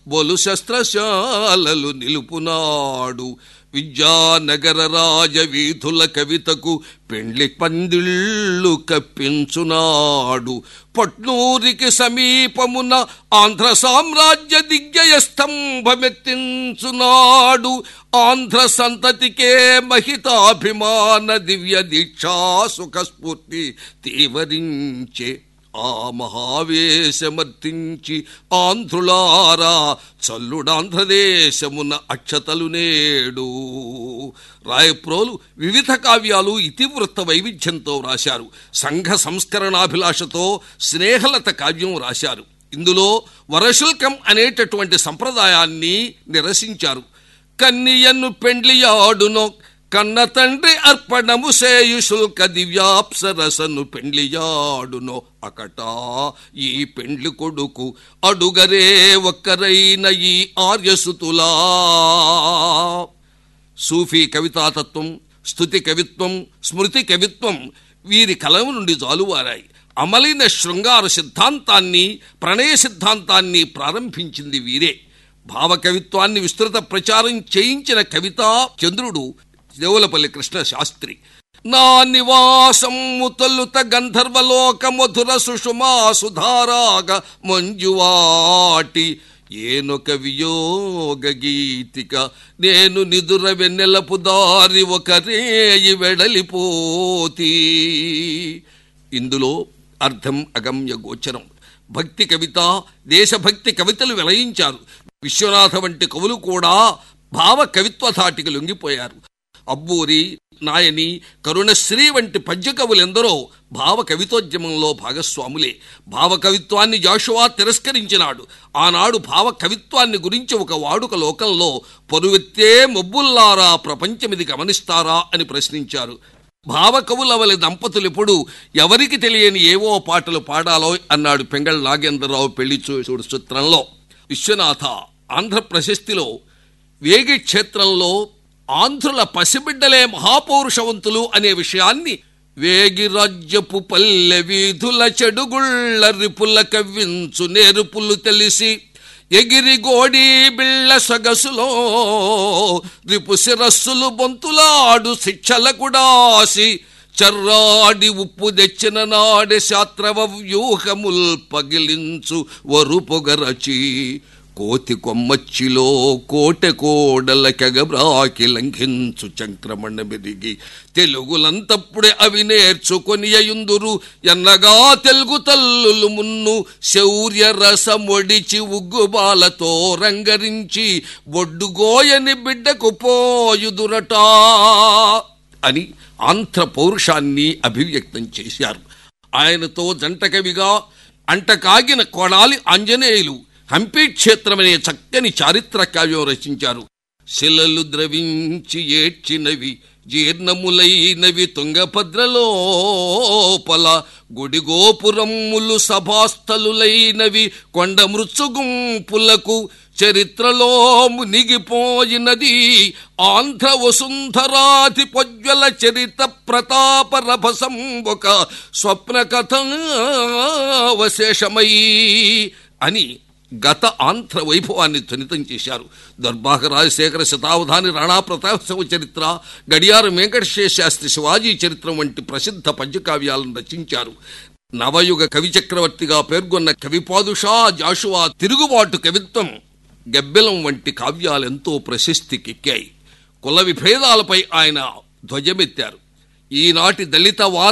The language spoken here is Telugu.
బొలు శస్త్రశాలలు నిలుపునాడు విద్యానగర రాజ వీధుల కవితకు పెండ్లి పందిళ్ళు కప్పించునాడు పట్నూరికి సమీపమున ఆంధ్ర సామ్రాజ్య దిగ్గయ స్తంభమెత్తించునాడు ఆంధ్ర సంతతికే మహితాభిమాన దివ్య దీక్షా సుఖస్ఫూర్తి తీవరించే ఆ మహావేశమర్తించి ఆంధ్రులారా చల్లుడాంధ్రదేశమున అక్షతలు నేడు రాయప్రోలు వివిధ కావ్యాలు ఇతివృత్త వైవిధ్యంతో రాశారు సంఘ సంస్కరణాభిలాషతో స్నేహలత కావ్యం రాశారు ఇందులో వరశుల్కం అనేటటువంటి సంప్రదాయాన్ని నిరసించారు కన్నియన్ను పెండ్లియాడునో కన్న తండ్రి అర్పణము సేయు శుల్క దివ్యాప్సరసను పెండ్లియాడునో అకటా ఈ పెండ్లి కొడుకు అడుగరే ఒక్కరైన ఈ ఆర్యసుతులా సూఫీ కవితాతత్వం స్థుతి కవిత్వం స్మృతి కవిత్వం వీరి కలం నుండి జాలువారాయి అమలైన శృంగార సిద్ధాంతాన్ని ప్రణయ సిద్ధాంతాన్ని ప్రారంభించింది వీరే భావకవిత్వాన్ని విస్తృత ప్రచారం చేయించిన కవితా చంద్రుడు దేవులపల్లి కృష్ణ శాస్త్రి నా నివాసము తొలుత గంధర్వలోక మధుర సుషుమా సుధారాగ మంజువాటి ఏనొక వియోగ గీతిక నేను నిదుర వెన్నెలపు దారి ఒక రేయి వెడలిపోతీ ఇందులో అర్థం అగమ్య గోచరం భక్తి కవిత దేశభక్తి కవితలు వెలయించారు విశ్వనాథ వంటి కవులు కూడా భావ కవిత్వ ధాటికి లొంగిపోయారు అబ్బూరి నాయని కరుణశ్రీ వంటి పద్య కవులెందరో భావ కవితోద్యమంలో భాగస్వాములే భావ కవిత్వాన్ని జాషువా తిరస్కరించినాడు ఆనాడు భావ కవిత్వాన్ని గురించి ఒక వాడుక లోకంలో పరువెత్తే మొబ్బుల్లారా ప్రపంచమిది గమనిస్తారా అని ప్రశ్నించారు భావకవుల వలె దంపతులు ఇప్పుడు ఎవరికి తెలియని ఏవో పాటలు పాడాలో అన్నాడు పెంగళ నాగేంద్రరావు పెళ్లి చూడు చిత్రంలో విశ్వనాథ ఆంధ్ర ప్రశస్తిలో వేగి క్షేత్రంలో ఆంధ్రుల పసిబిడ్డలే మహాపౌరుషవంతులు అనే విషయాన్ని వేగి రాజ్యపు పల్లె వీధుల చెడుగుళ్ళ రిపుల కవ్వించు నేరుపులు తెలిసి ఎగిరి గోడి బిళ్ళ సొగసులో రిపు శిరస్సులు బొంతులాడు శిక్షలకుడాసి చర్రాడి ఉప్పు తెచ్చిన నాడి శాత్రవ వ్యూహముల్ పగిలించు వరు పొగరచి కోతి కొమ్మచ్చిలో కోటె కోడల కెగబ్రాకి లంఘించు చంక్రమణ మెదిగి తెలుగులంతప్పుడే అవి నేర్చుకొని అయుందురు ఎన్నగా తెలుగు తల్లులు మున్ను శౌర్య రసమొడిచి ఉగ్గుబాలతో రంగరించి బొడ్డుగోయని బిడ్డకు పోయుదురట అని ఆంధ్ర పౌరుషాన్ని అభివ్యక్తం చేశారు ఆయనతో జంటకవిగా అంటకాగిన కొడాలి ఆంజనేయులు హంపి క్షేత్రమనే చక్కని చారిత్ర కావ్యం రచించారు శిలలు ద్రవించి ఏడ్చినవి జీర్ణములైనవి తుంగభద్రలోపల గుడిగోపురమ్ములు సభాస్థలులైనవి కొండ మృత్సుగుంపులకు చరిత్రలో మునిగిపోయినది ఆంధ్ర వసుంధరాతి పొజ్వల చరిత ప్రతాప రభసం ఒక స్వప్న కథావశేషమై అని గత ఆంధ్ర వైభవాన్ని ధ్వనితం చేశారు దర్భాగ రాజశేఖర శతావధాని రాణా ప్రతాపశివ చరిత్ర గడియార వెంకటేశ్వర శాస్త్రి శివాజీ చరిత్రం వంటి ప్రసిద్ధ పద్యకావ్యాలను రచించారు నవయుగ కవి చక్రవర్తిగా పేర్కొన్న కవిపాదుషా జాషువా తిరుగుబాటు కవిత్వం గబ్బెలం వంటి కావ్యాలెంతో ప్రశస్తికెక్కాయి కుల విభేదాలపై ఆయన ధ్వజమెత్తారు ఈనాటి దళిత